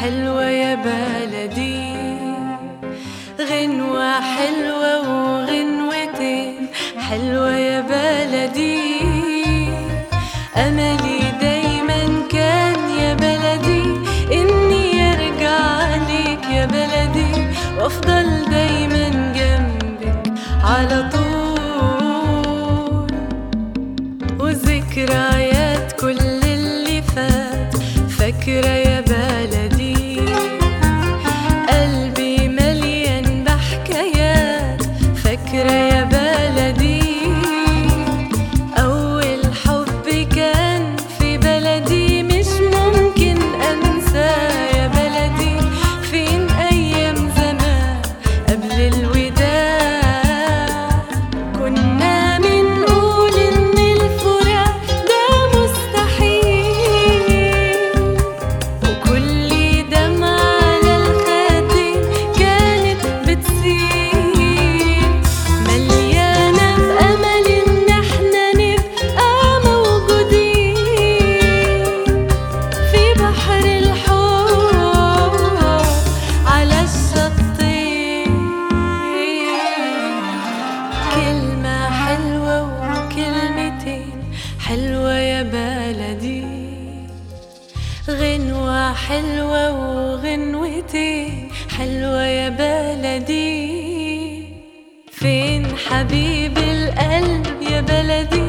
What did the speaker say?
حلوة يا بلدي غنوة حلوة وغنوتين حلوة يا بلدي أملي دايما كان يا بلدي إني أرجع لك يا بلدي وأفضل دايما جنبك على طول وذكريات كل اللي فات فاكرة يا بلدي قلبي مليان بحكايات فاكرة يا بلدي أول حب كان في بلدي مش ممكن أنساه يا بلدي فين أيام زمان قبل الوداع كنا بنقول إن الفراق ده مستحيل وكل دمعة على الخدين كانت بتسيل مليانة بأمل إن احنا نبقى موجودين في بحر الحب على الشطين كلمة حلوة وكلمتين حلوة يا بلدي غنوة حلوة وغنوتين حلوة يا بلدي فين حبيب القلب يا بلدي